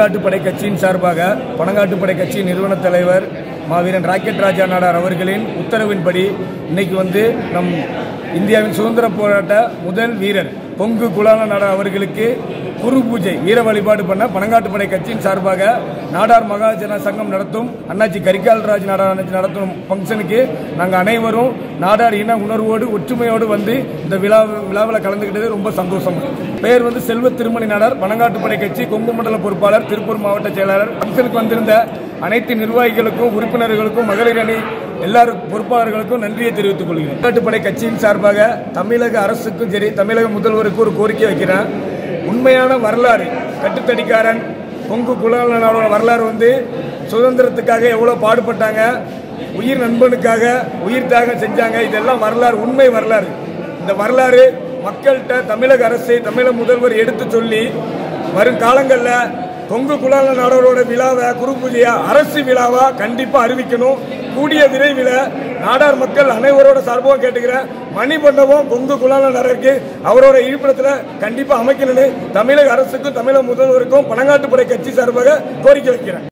பனங்காட்டுப்படை கட்சியின் சார்பாக பனங்காட்டுப்படை கட்சி நிறுவன தலைவர் மாவீரன் ராக்கெட் ராஜா நாடார் அவர்களின் உத்தரவின்படி இன்னைக்கு வந்து நம் இந்தியாவின் சுதந்திர போராட்ட முதல் வீரர் பொங்கு குலால நாடார் அவர்களுக்கு குரு பூஜை வீர வழிபாடு பண்ண பனங்காட்டுப்படை கட்சியின் சார்பாக நாடார் மகாஜன சங்கம் நடத்தும் அண்ணாச்சி கரிகால்ராஜ் நாடார் அண்ணாச்சி நடத்தும் ஃபங்க்ஷனுக்கு நாங்கள் அனைவரும் நாடார் இன உணர்வோடு ஒற்றுமையோடு வந்து இந்த விழா விழாவில் கலந்துக்கிட்டது ரொம்ப சந்தோஷம் பெயர் வந்து செல்வ திருமணி நாடார் பனங்காட்டுப்படை கட்சி கொங்கு மண்டல பொறுப்பாளர் திருப்பூர் மாவட்ட செயலாளர் ஃபங்க்ஷனுக்கு வந்திருந்த அனைத்து நிர்வாகிகளுக்கும் உறுப்பினர்களுக்கும் மகளிர் அணி எல்லாரும் பொறுப்பாளர்களுக்கும் நன்றியை தெரிவித்துக் கொள்கிறேன் பனங்காட்டுப்படை கட்சியின் சார்பாக தமிழக அரசுக்கும் சரி தமிழக முதல்வருக்கும் ஒரு கோரிக்கை வைக்கிறேன் உண்மையான வரலாறு கட்டுத்தடிக்காரன் பொங்கு குலாலனோட வரலாறு வந்து சுதந்திரத்துக்காக எவ்வளோ பாடுபட்டாங்க உயிர் நண்பனுக்காக உயிர் தியாகம் செஞ்சாங்க இதெல்லாம் வரலாறு உண்மை வரலாறு இந்த வரலாறு மக்கள்கிட்ட தமிழக அரசு தமிழக முதல்வர் எடுத்து சொல்லி வரும் காலங்களில் கொங்கு குலால நாடோரோட விழாவை குரு பூஜையா அரசு விழாவா கண்டிப்பா அறிவிக்கணும் கூடிய விரைவில் நாடார் மக்கள் அனைவரோட சார்பாக கேட்டுக்கிறேன் மணிமண்டபம் கொங்கு குலால நாடருக்கு அவரோட இருப்பிடத்தில் கண்டிப்பா அமைக்கணும்னு தமிழக அரசுக்கும் தமிழக முதல்வருக்கும் பனங்காட்டுப்படை கட்சி சார்பாக கோரிக்கை வைக்கிறேன்